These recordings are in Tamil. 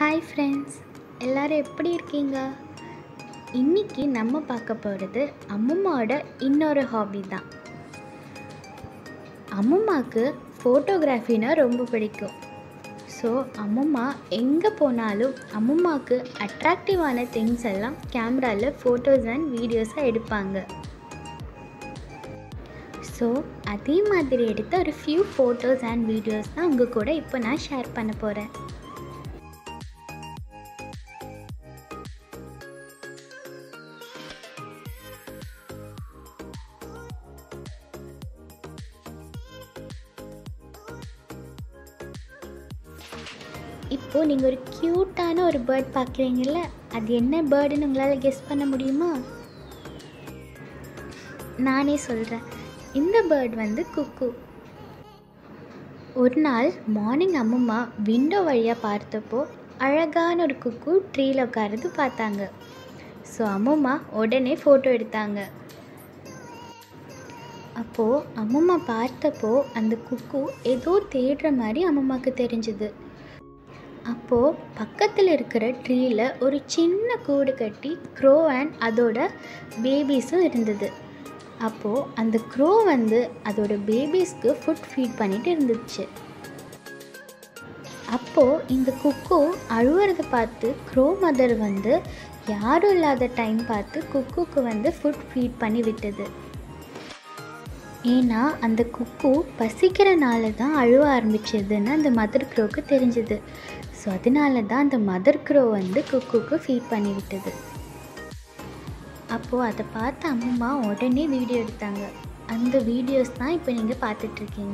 ஹாய் ஃப்ரெண்ட்ஸ் எல்லோரும் எப்படி இருக்கீங்க இன்றைக்கி நம்ம பார்க்க போகிறது அம்மம்மாவோட இன்னொரு ஹாபி தான் அம்மம்மாவுக்கு ஃபோட்டோகிராஃபினா ரொம்ப பிடிக்கும் ஸோ அம்மம்மா எங்கே போனாலும் அம்மம்மாவுக்கு அட்ராக்டிவான திங்ஸ் எல்லாம் கேமராவில் ஃபோட்டோஸ் அண்ட் வீடியோஸாக எடுப்பாங்க ஸோ அதே மாதிரி எடுத்த ஒரு ஃபியூ ஃபோட்டோஸ் அண்ட் வீடியோஸ் தான் உங்கள் கூட இப்போ நான் ஷேர் பண்ண போகிறேன் இப்போது நீங்கள் ஒரு க்யூட்டான ஒரு பேர்ட் பார்க்குறீங்கல்ல அது என்ன பேர்டுன்னு உங்களால் கெஸ் பண்ண முடியுமா நானே சொல்கிறேன் இந்த பேர்ட் வந்து குக்கு ஒரு நாள் மார்னிங் அம்மம்மா விண்டோ வழியாக பார்த்தப்போ அழகான ஒரு குக்கு ட்ரீயில் உட்காரது பார்த்தாங்க ஸோ அம்மம்மா உடனே ஃபோட்டோ எடுத்தாங்க அப்போது அம்மம்மா பார்த்தப்போ அந்த குக்கு ஏதோ தேடுற மாதிரி அம்மம்மாவுக்கு தெரிஞ்சுது அப்போது பக்கத்தில் இருக்கிற ட்ரீயில் ஒரு சின்ன கூடு கட்டி க்ரோ அண்ட் அதோட பேபிஸும் இருந்தது அப்போது அந்த க்ரோ வந்து அதோட பேபிஸ்க்கு ஃபுட் ஃபீட் பண்ணிட்டு இருந்துச்சு அப்போது இந்த குக்கு அழுவுறதை பார்த்து க்ரோ மதர் வந்து யாரும் இல்லாத டைம் பார்த்து குக்குக்கு வந்து ஃபுட் ஃபீட் பண்ணி விட்டது ஏன்னா அந்த குக்கு பசிக்கிறனால தான் அழுவ ஆரம்பிச்சதுன்னு அந்த மதர் க்ரோவுக்கு தெரிஞ்சுது ஸோ அதனால தான் அந்த மதர் க்ரோ வந்து குக்குக்கு ஃபீட் பண்ணி விட்டது அப்போது அதை பார்த்து அம்மா உடனே வீடியோ எடுத்தாங்க அந்த வீடியோஸ் தான் இப்போ நீங்கள் பார்த்துட்ருக்கீங்க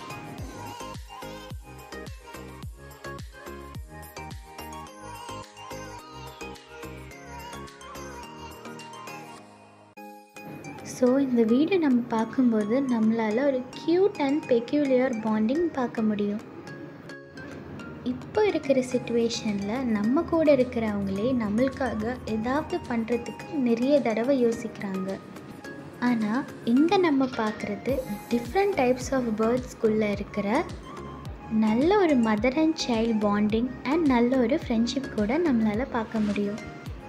ஸோ இந்த வீடியோ நம்ம பார்க்கும்போது நம்மளால் ஒரு க்யூட் அண்ட் பெக்யூலியர் பாண்டிங் பார்க்க முடியும் இப்போ இருக்கிற சுச்சுவேஷனில் நம்ம கூட இருக்கிறவங்களே நம்மளுக்காக ஏதாவது பண்ணுறதுக்கு நிறைய தடவை யோசிக்கிறாங்க ஆனால் இங்கே நம்ம பார்க்குறது டிஃப்ரெண்ட் டைப்ஸ் ஆஃப் பேர்ட்ஸ்குள்ளே இருக்கிற நல்ல ஒரு mother and child bonding and நல்ல ஒரு ஃப்ரெண்ட்ஷிப் கூட நம்மளால் பார்க்க முடியும்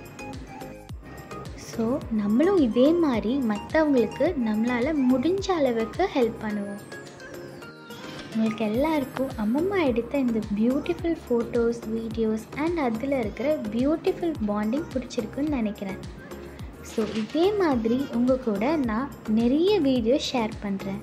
ஸோ நம்மளும் இதே மாதிரி மற்றவங்களுக்கு நம்மளால் முடிஞ்ச அளவுக்கு ஹெல்ப் பண்ணுவோம் உங்களுக்கு எல்லாருக்கும் அம்மம்மா எடுத்த இந்த பியூட்டிஃபுல் ஃபோட்டோஸ் வீடியோஸ் அண்ட் அதில் இருக்கிற பியூட்டிஃபுல் பாண்டிங் பிடிச்சிருக்குன்னு நினைக்கிறேன் ஸோ இதே மாதிரி உங்கள் கூட நான் நிறைய வீடியோ ஷேர் பண்ணுறேன்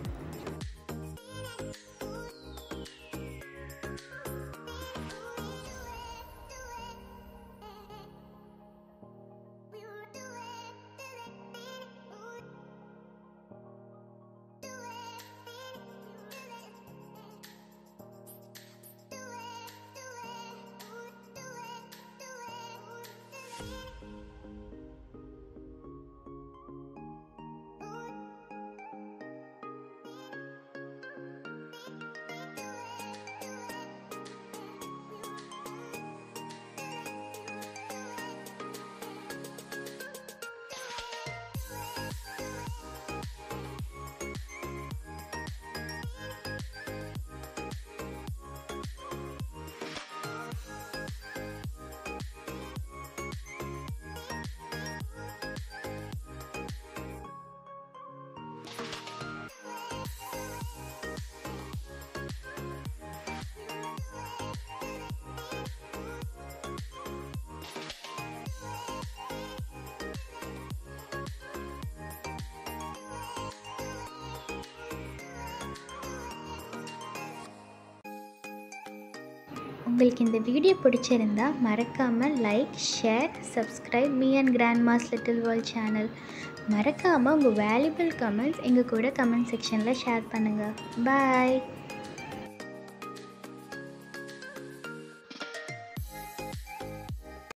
உங்களுக்கு இந்த வீடியோ பிடிச்சிருந்தா மறக்காமல் like share subscribe me and grandma's little world channel மறக்காமல் உங்கள் வேல்யூபிள் கமெண்ட்ஸ் எங்கள் கூட கமெண்ட் செக்ஷனில் ஷேர் பண்ணுங்கள் பாய்